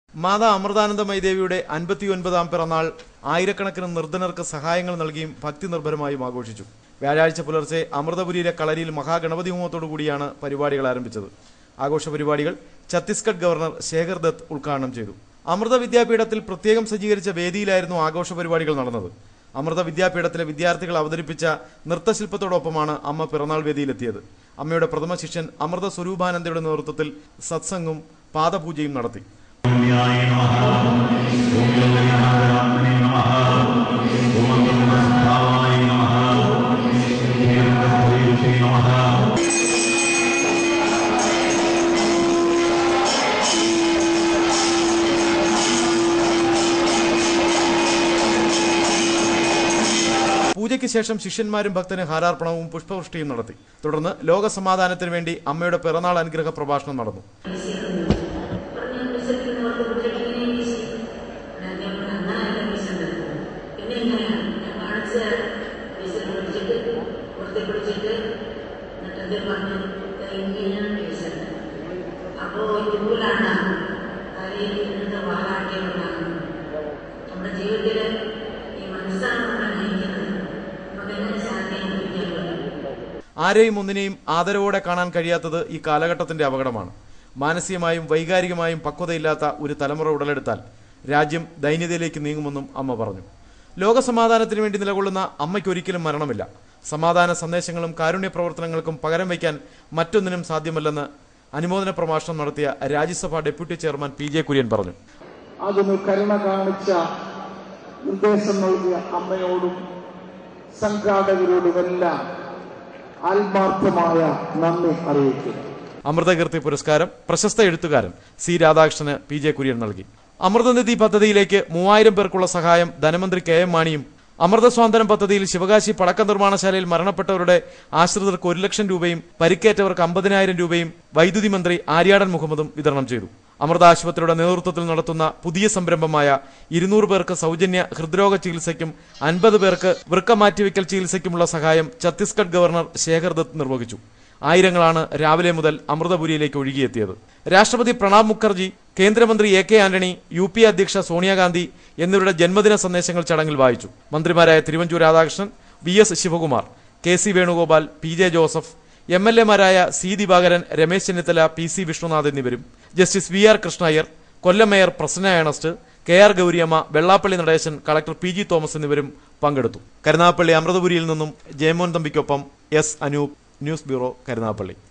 മാതാ അമൃതാനന്ദമയി ദേവിയുടെ അൻപത്തിയൊൻപതാം പിറന്നാൾ ആയിരക്കണക്കിന് നിർധനർക്ക് സഹായങ്ങൾ നൽകിയും ഭക്തി നിർഭരമായും ആഘോഷിച്ചു വ്യാഴാഴ്ച പുലർച്ചെ അമൃതപുരിയിലെ കളരിയിൽ മഹാഗണപതി ഹോമത്തോടു കൂടിയാണ് പരിപാടികൾ ആരംഭിച്ചത് ആഘോഷ പരിപാടികൾ ഛത്തീസ്ഗഡ് ഗവർണർ ശേഖർ ദത്ത് ഉദ്ഘാടനം ചെയ്തു അമൃത വിദ്യാപീഠത്തിൽ പ്രത്യേകം സജ്ജീകരിച്ച വേദിയിലായിരുന്നു ആഘോഷ പരിപാടികൾ നടന്നത് അമൃത വിദ്യാപീഠത്തിലെ വിദ്യാർത്ഥികൾ അവതരിപ്പിച്ച നൃത്തശില്പത്തോടൊപ്പമാണ് അമ്മ പിറന്നാൾ വേദിയിലെത്തിയത് അമ്മയുടെ പ്രഥമ ശിഷ്യൻ അമൃത സ്വരൂപാനന്ദയുടെ നേതൃത്വത്തിൽ സത്സംഗും പാദപൂജയും നടത്തി പൂജയ്ക്ക് ശേഷം ശിഷ്യന്മാരും ഭക്തന് ഹാരാർപ്പണവും പുഷ്പവൃഷ്ടിയും നടത്തി തുടർന്ന് ലോക സമാധാനത്തിന് വേണ്ടി അമ്മയുടെ പിറന്നാൾ അനുഗ്രഹ പ്രഭാഷണം നടന്നു അപ്പോ ഇതുപോലാണ് കാര്യം ഇന്നത്തെ വാലാട്ടികളുണ്ടാകുന്നത് നമ്മുടെ ജീവിതത്തില് ഈ മനസ്സാണ് നമ്മളെ നയിക്കുന്നത് നമുക്ക് എങ്ങനെ ശാന്തി അനുഭവിക്കാൻ പറ്റും ആരെയും ഒന്നിനെയും ആദരവോടെ കാണാൻ കഴിയാത്തത് ഈ കാലഘട്ടത്തിന്റെ അപകടമാണ് മാനസികമായും വൈകാരികമായും പക്വതയില്ലാത്ത ഒരു തലമുറ ഉടലെടുത്താൽ രാജ്യം ദൈന്യതയിലേക്ക് നീങ്ങുമെന്നും അമ്മ പറഞ്ഞു ലോകസമാധാനത്തിന് വേണ്ടി നിലകൊള്ളുന്ന അമ്മയ്ക്കൊരിക്കലും മരണമില്ല സമാധാന സന്ദേശങ്ങളും കാരുണ്യ പ്രവർത്തനങ്ങൾക്കും പകരം വയ്ക്കാൻ മറ്റൊന്നിനും സാധ്യമല്ലെന്ന് അനുമോദന പ്രഭാഷണം നടത്തിയ Rajya Sabha deputy chairman P J Kurian പറഞ്ഞു അതിന് കരുണ കാണിച്ച നിർദ്ദേശം നൽകിയ അമ്മയോടും സംഘാടകരോടുമെല്ലാം ആത്മാർത്ഥമായ നന്ദി അറിയിക്കുന്നു അമൃതകീർത്തി പുരസ്കാരം പ്രശസ്ത എഴുത്തുകാരൻ സി രാധാകൃഷ്ണന് പി ജെ കുര്യൻ നൽകി അമൃതനിധി പദ്ധതിയിലേക്ക് മൂവായിരം പേർക്കുള്ള സഹായം ധനമന്ത്രി കെ എം മാണിയും അമൃതസ്വാതന്ത്ര്യം പദ്ധതിയിൽ ശിവകാശി പടക്ക നിർമ്മാണശാലയിൽ മരണപ്പെട്ടവരുടെ ആശ്രിതർക്ക് ഒരു ലക്ഷം രൂപയും പരിക്കേറ്റവർക്ക് അമ്പതിനായിരം രൂപയും വൈദ്യുതി മന്ത്രി ആര്യാടൻ മുഹമ്മദും വിതരണം ചെയ്തു അമൃത ആശുപത്രിയുടെ നേതൃത്വത്തിൽ നടത്തുന്ന പുതിയ സംരംഭമായ ഇരുന്നൂറ് പേർക്ക് സൗജന്യ ഹൃദ്രോഗ ചികിത്സയ്ക്കും അൻപത് പേർക്ക് വൃക്ക മാറ്റിവെക്കൽ ചികിത്സയ്ക്കുമുള്ള സഹായം ഛത്തീസ്ഗഡ് ഗവർണർ ശേഖർ ദത്ത് നിർവഹിച്ചു ആയിരങ്ങളാണ് രാവിലെ മുതൽ അമൃതപുരിയിലേക്ക് ഒഴുകിയെത്തിയത് രാഷ്ട്രപതി പ്രണാബ് മുഖർജി കേന്ദ്രമന്ത്രി A K Antony U P അധ്യക്ഷ സോണിയാഗാന്ധി എന്നിവരുടെ ജന്മദിന സന്ദേശങ്ങൾ ചടങ്ങിൽ വായിച്ചു മന്ത്രിമാരായ Thiruvanchoor Radhakrishnan V S Sivakumar K C Venugopal P J Joseph M L എമാരായ C Divakaran Ramesh Chennithala P C Vishnunath എന്നിവരും justice V R Krishna Iyer Kollam mayor Prasanna Ernest K R Gouriamma Vellappally Natesan collector P G Thomas എന്നിവരും പങ്കെടുത്തു കരുനാഗപ്പള്ളി അമൃതപുരിയിൽ നിന്നും ജയമോഹൻ തമ്പിക്കൊപ്പം S Anoop news bureau Karunagappally